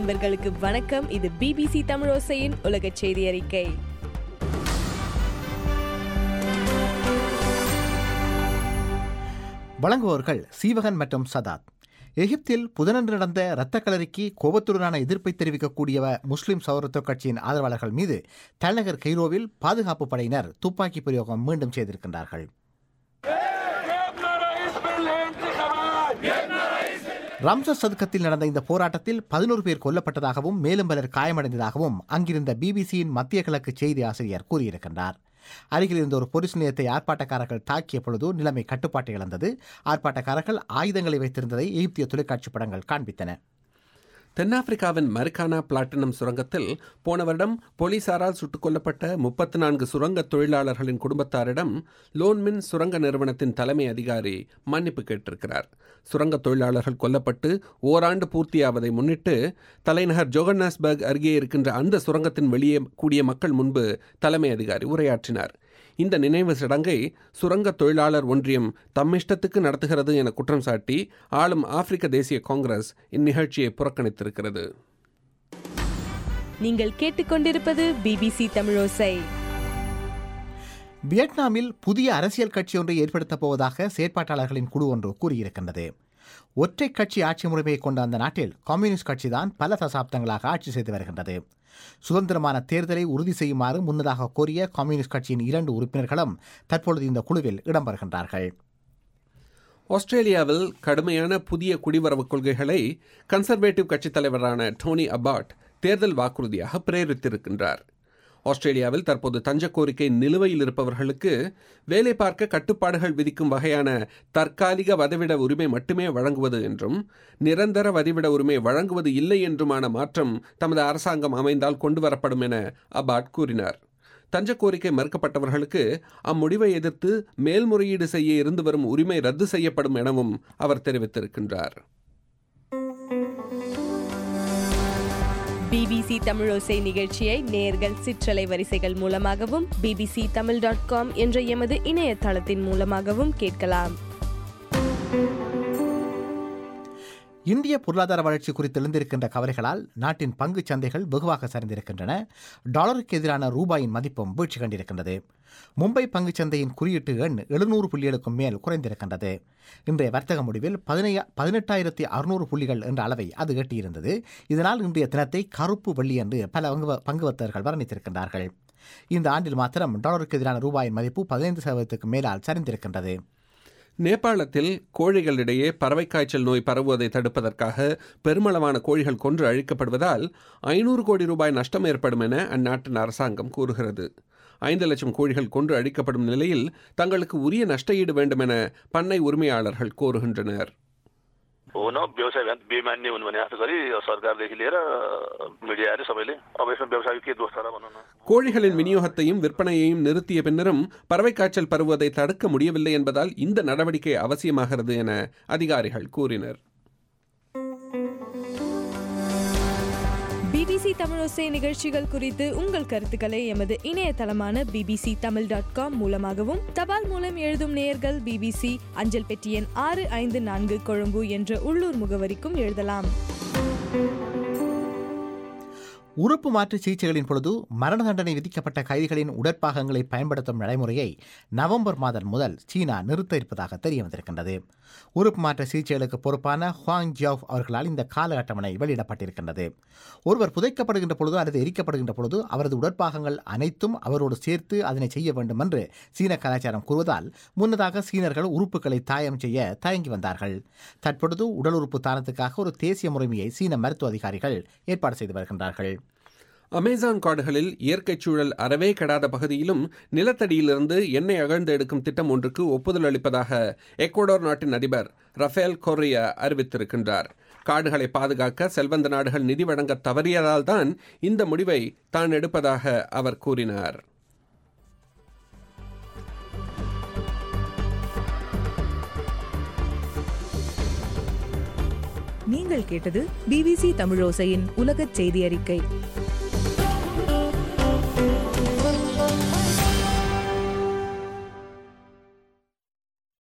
நண்பர்களுக்கு வணக்கம் இது பிபிசி தமிழோசையின் உலக செய்தி அறிக்கை வழங்குபவர்கள் சீவகன் மற்றும் சதாத் எகிப்தில் புதனன்று நடந்த இரத்த கலரிக்கு கோபத்துடனான எதிர்ப்பை தெரிவிக்கக்கூடிய முஸ்லிம் சௌரத்துவ கட்சியின் ஆதரவாளர்கள் மீது தலைநகர் கெய்ரோவில் பாதுகாப்பு படையினர் துப்பாக்கி பிரயோகம் மீண்டும் செய்திருக்கின்றார்கள் ரம்சஸ் சதுக்கத்தில் நடந்த இந்த போராட்டத்தில் பதினோரு பேர் கொல்லப்பட்டதாகவும் மேலும் பலர் காயமடைந்ததாகவும் அங்கிருந்த பிபிசியின் மத்திய கிழக்கு செய்தி ஆசிரியர் கூறியிருக்கின்றார் அருகில் இருந்த ஒரு பொலிஸ் நிலையத்தை ஆர்ப்பாட்டக்காரர்கள் தாக்கிய பொழுது நிலைமை கட்டுப்பாட்டை இழந்தது ஆர்ப்பாட்டக்காரர்கள் ஆயுதங்களை வைத்திருந்ததை எகிப்திய தொலைக்காட்சி படங்கள் காண்பித்தன தென்னாப்பிரிக்காவின் மரிக்கானா பிளாட்டினம் சுரங்கத்தில் போன வருடம் போலீசாரால் சுட்டுக் கொல்லப்பட்ட முப்பத்தி நான்கு சுரங்க தொழிலாளர்களின் குடும்பத்தாரிடம் லோன்மின் சுரங்க நிறுவனத்தின் தலைமை அதிகாரி மன்னிப்பு கேட்டிருக்கிறார் சுரங்க தொழிலாளர்கள் கொல்லப்பட்டு ஓராண்டு பூர்த்தியாவதை முன்னிட்டு தலைநகர் ஜோகன்னாஸ்பர்க் அருகே இருக்கின்ற அந்த சுரங்கத்தின் வெளியே கூடிய மக்கள் முன்பு தலைமை அதிகாரி உரையாற்றினார் இந்த நினைவு சடங்கை சுரங்க தொழிலாளர் ஒன்றியம் தம்மிஷ்டத்துக்கு நடத்துகிறது என குற்றம் சாட்டி ஆளும் ஆப்பிரிக்க தேசிய காங்கிரஸ் இந்நிகழ்ச்சியை புறக்கணித்திருக்கிறது நீங்கள் கேட்டுக்கொண்டிருப்பது பிபிசி தமிழோசை வியட்நாமில் புதிய அரசியல் கட்சி ஒன்றை ஏற்படுத்தப் போவதாக செயற்பாட்டாளர்களின் குழு ஒன்று கூறியிருக்கின்றது ஒற்றை கட்சி ஆட்சி முறைமையை கொண்ட அந்த நாட்டில் கம்யூனிஸ்ட் கட்சிதான் பல தசாப்தங்களாக ஆட்சி செய்து வருகின்றது சுதந்திரமான தேர்தலை உறுதி செய்யுமாறு முன்னதாக கோரிய கம்யூனிஸ்ட் கட்சியின் இரண்டு உறுப்பினர்களும் தற்பொழுது இந்த குழுவில் இடம்பெறுகின்றார்கள் ஆஸ்திரேலியாவில் கடுமையான புதிய குடிவரவு கொள்கைகளை கன்சர்வேட்டிவ் கட்சித் தலைவரான டோனி அபாட் தேர்தல் வாக்குறுதியாக பிரேரித்திருக்கின்றார் ஆஸ்திரேலியாவில் தற்போது தஞ்ச கோரிக்கை நிலுவையில் இருப்பவர்களுக்கு வேலை பார்க்க கட்டுப்பாடுகள் விதிக்கும் வகையான தற்காலிக வதிவிட உரிமை மட்டுமே வழங்குவது என்றும் நிரந்தர வதிவிட உரிமை வழங்குவது இல்லை என்றுமான மாற்றம் தமது அரசாங்கம் அமைந்தால் கொண்டு வரப்படும் என அபாட் கூறினார் தஞ்ச கோரிக்கை மறுக்கப்பட்டவர்களுக்கு அம்முடிவை எதிர்த்து மேல்முறையீடு செய்ய இருந்து வரும் உரிமை ரத்து செய்யப்படும் எனவும் அவர் தெரிவித்திருக்கின்றார் பிபிசி தமிழோசை நிகழ்ச்சியை நேர்கள் சிற்றலை வரிசைகள் மூலமாகவும் பிபிசி தமிழ் டாட் காம் என்ற எமது இணையதளத்தின் மூலமாகவும் கேட்கலாம் இந்திய பொருளாதார வளர்ச்சி குறித்து எழுந்திருக்கின்ற கவலைகளால் நாட்டின் பங்குச் சந்தைகள் வெகுவாக சரிந்திருக்கின்றன டாலருக்கு எதிரான ரூபாயின் மதிப்பும் வீழ்ச்சி கண்டிருக்கின்றது மும்பை பங்குச் சந்தையின் குறியீட்டு எண் எழுநூறு புள்ளிகளுக்கும் மேல் குறைந்திருக்கின்றது இன்றைய வர்த்தக முடிவில் பதினையா பதினெட்டாயிரத்தி அறுநூறு புள்ளிகள் என்ற அளவை அது எட்டியிருந்தது இதனால் இன்றைய தினத்தை கருப்பு வெள்ளி என்று பல பங்கு பங்குவர்த்தகர்கள் வர்ணித்திருக்கின்றார்கள் இந்த ஆண்டில் மாத்திரம் டாலருக்கு எதிரான ரூபாயின் மதிப்பு பதினைந்து சதவீதத்துக்கு மேலால் சரிந்திருக்கின்றது நேபாளத்தில் கோழிகளிடையே பறவை காய்ச்சல் நோய் பரவுவதை தடுப்பதற்காக பெருமளவான கோழிகள் கொன்று அழிக்கப்படுவதால் ஐநூறு கோடி ரூபாய் நஷ்டம் ஏற்படும் என அந்நாட்டின் அரசாங்கம் கூறுகிறது ஐந்து லட்சம் கோழிகள் கொன்று அழிக்கப்படும் நிலையில் தங்களுக்கு உரிய நஷ்டஈடு வேண்டும் என பண்ணை உரிமையாளர்கள் கோருகின்றனர் हुन व्यवसाय बेमान्य हुन् भने आशा गरी सरकारदेखि लिएर मिडियाहरू सबैले अब यसमा व्यवसायको के दोष छ र भनौँ न கோழிகளின் விநியோகத்தையும் விற்பனையையும் நிறுத்திய பின்னரும் பறவை காய்ச்சல் பரவுவதை தடுக்க முடியவில்லை என்பதால் இந்த நடவடிக்கை அவசியமாகிறது என அதிகாரிகள் கூறினர் பிபிசி தமிழோசை நிகழ்ச்சிகள் குறித்து உங்கள் கருத்துக்களை எமது இணையதளமான பிபிசி தமிழ் டாட் காம் மூலமாகவும் தபால் மூலம் எழுதும் நேயர்கள் பிபிசி அஞ்சல் பெட்டி எண் ஆறு ஐந்து நான்கு கொழும்பு என்ற உள்ளூர் முகவரிக்கும் எழுதலாம் உறுப்பு மாற்று சிகிச்சைகளின் பொழுது மரண தண்டனை விதிக்கப்பட்ட கைதிகளின் உடற்பாகங்களை பயன்படுத்தும் நடைமுறையை நவம்பர் மாதம் முதல் சீனா நிறுத்த இருப்பதாக தெரிய வந்திருக்கின்றது உறுப்பு மாற்று சிகிச்சைகளுக்கு பொறுப்பான ஹுவாங் ஜியாவ் அவர்களால் இந்த கால அட்டவணை வெளியிடப்பட்டிருக்கின்றது ஒருவர் புதைக்கப்படுகின்ற பொழுது அல்லது எரிக்கப்படுகின்ற பொழுது அவரது உடற்பாகங்கள் அனைத்தும் அவரோடு சேர்த்து அதனை செய்ய வேண்டும் என்று சீன கலாச்சாரம் கூறுவதால் முன்னதாக சீனர்கள் உறுப்புகளை தாயம் செய்ய தயங்கி வந்தார்கள் தற்பொழுது உடல் உறுப்பு தானத்துக்காக ஒரு தேசிய முறைமையை சீன மருத்துவ அதிகாரிகள் ஏற்பாடு செய்து வருகின்றார்கள் அமேசான் காடுகளில் இயற்கைச் சூழல் அறவே கெடாத பகுதியிலும் நிலத்தடியிலிருந்து எண்ணெய் அகழ்ந்து எடுக்கும் திட்டம் ஒன்றுக்கு ஒப்புதல் அளிப்பதாக எக்வடோர் நாட்டின் அதிபர் ரஃபேல் கொரியா அறிவித்திருக்கின்றார் காடுகளை பாதுகாக்க செல்வந்த நாடுகள் நிதி வழங்க தவறியதால் தான் இந்த முடிவை தான் எடுப்பதாக அவர் கூறினார் நீங்கள் கேட்டது பிபிசி தமிழோசையின் உலகச் செய்தி அறிக்கை